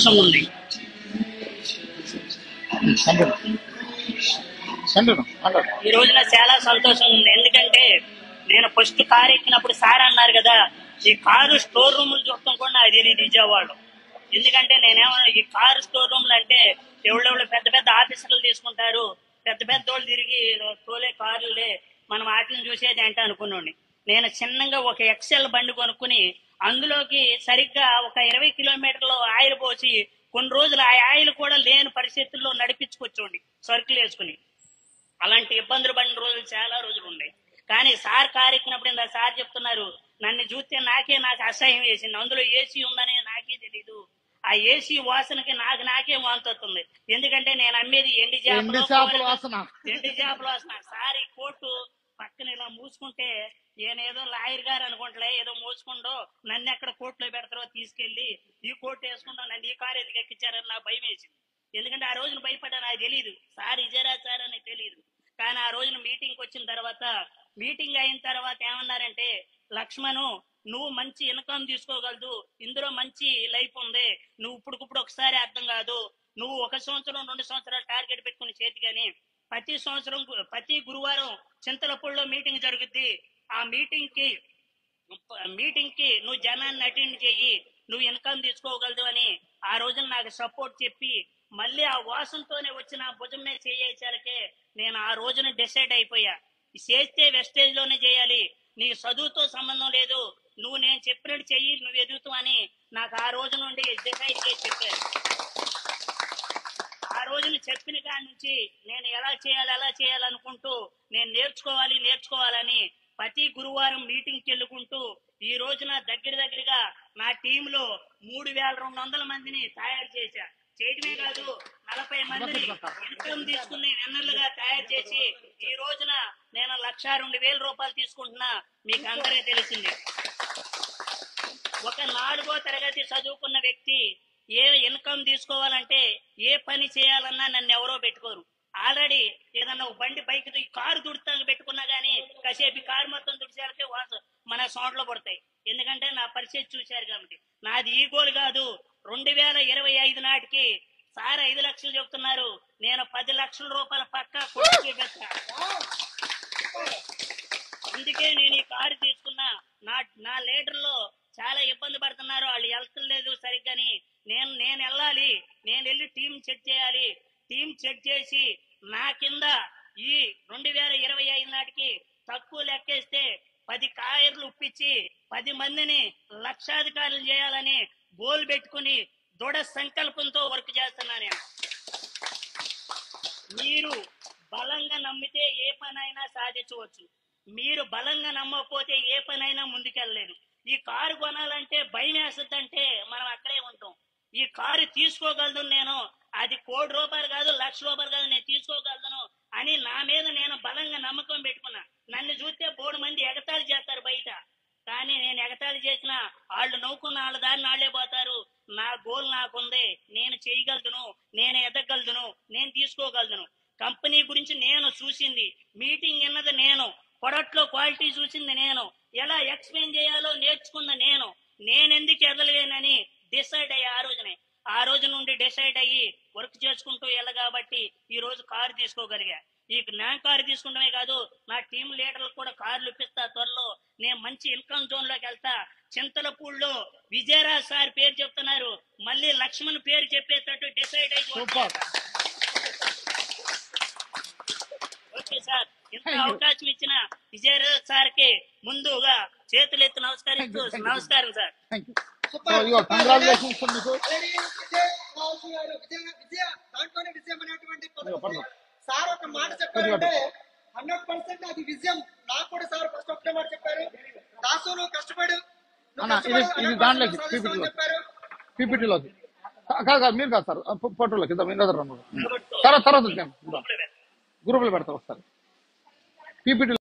సంతోషంగా ఉంది continue continue మాట్లాడు ఈ రోజున చాలా సంతోషంగా ఉంది ఎందుకంటే నేను ఫస్ట్ కారు ఎక్కినప్పుడు సార్ అన్నారు కదా ఈ కారు స్టోర్ రూములు చూస్తాం కూడా నాకు తెలియదు విజయవాడలో ఎందుకంటే నేనేమో ఈ కారు స్టోర్ రూమ్లు అంటే ఎవడెవడు పెద్ద పెద్ద ఆఫీసర్లు తీసుకుంటారు పెద్ద పెద్ద వాళ్ళు తిరిగి తోలే కార్లులే మనం వాటిని చూసేది అంటే అనుకున్నాండి నేను చిన్నగా ఒక ఎక్సెల్ బండి కొనుక్కుని అందులోకి సరిగ్గా ఒక ఇరవై కిలోమీటర్లు ఆయిల్ పోసి కొన్ని రోజులు ఆ ఆయిల్ కూడా లేని పరిస్థితుల్లో నడిపించుకొచ్చోండి సరుకులు వేసుకుని అలాంటి ఇబ్బందులు పడిన రోజులు చాలా రోజులు ఉన్నాయి కానీ సార్ కారు ఎక్కినప్పుడు ఇందా సార్ చెప్తున్నారు నన్ను చూస్తే నాకే నాకు అసహ్యం వేసింది అందులో ఏసీ ఉందనే నాకే తెలీదు ఆ ఏసీ వాసనకి నాకు నాకే వాంతొస్తుంది ఎందుకంటే నేను అమ్మేది ఎండి ఎండి చేపలు చేపల వాసన ఎండి చేపలు వాసన సార్ ఈ కోటు పక్కన ఇలా మూసుకుంటే నేనేదో లాయర్ గారు అనుకుంటలే ఏదో మూసుకుండో నన్ను ఎక్కడ కోర్టులో పెడతారో తీసుకెళ్లి ఈ కోర్టు వేసుకుంటా నన్ను ఈ కారు ఎందుకు ఎక్కించారని నాకు భయం వేసింది ఎందుకంటే ఆ రోజున భయపడ్డా నాకు తెలియదు సార్ ఇజరా సార్ అని తెలియదు కానీ ఆ రోజున మీటింగ్ వచ్చిన తర్వాత మీటింగ్ అయిన తర్వాత ఏమన్నారంటే లక్ష్మణు నువ్వు మంచి ఇన్కమ్ తీసుకోగలదు ఇందులో మంచి లైఫ్ ఉంది నువ్వు ఇప్పుడుకిప్పుడు ఒకసారి అర్థం కాదు నువ్వు ఒక సంవత్సరం రెండు సంవత్సరాలు టార్గెట్ పెట్టుకుని చేతి కానీ ప్రతి సంవత్సరం గు- ప్రతి గురువారం చింతలపూడిలో మీటింగ్ జరుగుద్ది ఆ మీటింగ్ కి మీటింగ్ కి నువ్వు జనాన్ని అటెండ్ చెయ్యి నువ్వు ఇన్కమ్ తీసుకోగలదు అని ఆ రోజున నాకు సపోర్ట్ చెప్పి మళ్ళీ ఆ వాసనతోనే వచ్చిన ఆ భుజం మీద చేయించాలకే నేను ఆ రోజున డిసైడ్ అయిపోయా చేస్తే వెస్టేజ్ లోనే చేయాలి నీ చదువుతో సంబంధం లేదు నువ్వు నేను చెప్పినట్టు చెయ్యి నువ్వు ఎదుగుతావు అని నాకు ఆ రోజు నుండి డిసైడ్ చేసి చెప్పారు ఆ రోజున చెప్పిన కాడి నుంచి నేను ఎలా చేయాలి ఎలా చేయాలనుకుంటూ నేను నేర్చుకోవాలి నేర్చుకోవాలని ప్రతి గురువారం మీటింగ్కి వెళ్ళుకుంటూ ఈ రోజున దగ్గర దగ్గరగా నా టీంలో మూడు వేల రెండు వందల మందిని తయారు చేశా చేయటమే కాదు నలభై మందిని ఇన్కమ్ తీసుకుని విన్నర్లుగా తయారు చేసి ఈ రోజున నేను లక్ష రెండు వేల రూపాయలు తీసుకుంటున్నా మీకు అందరికీ తెలిసింది ఒక నాలుగో తరగతి చదువుకున్న వ్యక్తి ఏ ఇన్కమ్ తీసుకోవాలంటే ఏ పని చేయాలన్నా నన్ను ఎవరో పెట్టుకోరు ఆల్రెడీ ఏదన్నా ఒక బండి బైక్ ఈ కారు దుడతానికి పెట్టుకున్నా గానీ కాసేపు ఈ కారు మొత్తం దుడిచేయాలంటే వాస మన సౌండ్లో పడతాయి ఎందుకంటే నా పరిస్థితి చూశారు కాబట్టి నాది ఈ గోల్ కాదు రెండు వేల ఇరవై ఐదు నాటికి సార్ ఐదు లక్షలు చెప్తున్నారు నేను పది లక్షల రూపాయల పక్క కొట్టి చూపెట్టా అందుకే నేను ఈ కారు తీసుకున్నా నా నా లీడర్లో చాలా ఇబ్బంది పడుతున్నారు వాళ్ళు వెళ్తలేదు సరిగ్గాని నేను నేను వెళ్ళాలి నేను వెళ్ళి టీం చెక్ చేయాలి టీం చెక్ చేసి నా కింద ఈ రెండు వేల ఇరవై ఐదు నాటికి తక్కువ లెక్కేస్తే పది కాయర్లు ఉప్పించి పది మందిని లక్షాధికారులు చేయాలని గోల్ పెట్టుకుని దృఢ సంకల్పంతో వర్క్ చేస్తున్నా నేను మీరు బలంగా నమ్మితే ఏ పనైనా సాధించవచ్చు మీరు బలంగా నమ్మకపోతే ఏ పనైనా ముందుకెళ్ళలేదు ఈ కారు కొనాలంటే భయం వేస్తుందంటే మనం అక్కడే ఉంటాం ఈ కారు తీసుకోగలను నేను అది కోటి రూపాయలు కాదు లక్ష రూపాయలు కాదు నేను తీసుకోగలను అని నా మీద నేను బలంగా నమ్మకం పెట్టుకున్నా నన్ను చూస్తే బోడు మంది ఎగతాళి చేస్తారు బయట కానీ నేను ఎగతాళి చేసిన వాళ్ళు నవ్వుకున్న వాళ్ళ దారిని వాళ్ళే పోతారు నా గోల్ నాకుంది నేను చేయగలను నేను ఎదగలుదును నేను తీసుకోగలను కంపెనీ గురించి నేను చూసింది మీటింగ్ విన్నది నేను ప్రొడక్ట్ లో క్వాలిటీ చూసింది నేను ఎలా ఎక్స్ప్లెయిన్ చేయాలో నేర్చుకున్న నేను నేనెందుకు ఎదలేనని డిసైడ్ అయ్యి ఆ రోజునే ఆ రోజు నుండి డిసైడ్ అయ్యి వర్క్ చేసుకుంటూ వెళ్ళగాబట్టి ఈ రోజు కారు తీసుకోగలిగా ఈ నా కారు తీసుకుంటమే కాదు నా టీం లీడర్లకు కూడా కార్లు ఇప్పిస్తా త్వరలో నేను మంచి ఇన్కమ్ జోన్ లోకి వెళ్తా చింతలపూడిలో విజయరాజ్ సార్ పేరు చెప్తున్నారు మళ్ళీ లక్ష్మణ్ పేరు చెప్పేటట్టు డిసైడ్ అయ్యి సూపర్ ఓకే సార్ ఇంత అవకాశం ఇచ్చిన విజయరాజ్ సార్ కి ముందుగా చేతులు ఎత్తి నమస్కరిస్తూ నమస్కారం సార్ థ్యాంక్ యూ సో ఇగో కంగ్రాచులేషన్స్ మీకు విజయ రాజు గారు విజయ విజయ దాంట్లోనే విజయం అనేటువంటి ఇదిగో పదం ఉంది. పట్టుకో. సార్ ఒక మాట చెప్పారంటే హండ్రెడ్ పర్సెంట్ అది విజయం నాకు కూడా సార్ ఫస్ట్ ఒకటే మాట చెప్పారు దాసు నువ్వు కష్టపడు నువ్వు అన్న, ఇది- కష్టపడు, ఇది 100% దాంట్లోకి, సాధిస్తావని PPT లో. చెప్పారు పీపీటీలోకి కాదు కాదు మీరు కాదు సార్ ఫోటోలోకి ఇద్దాం ఇంకా తర్వాత తర్వాత తర్వాత గ్రూపులు పెడతారు ఒకసారి పీపీటీ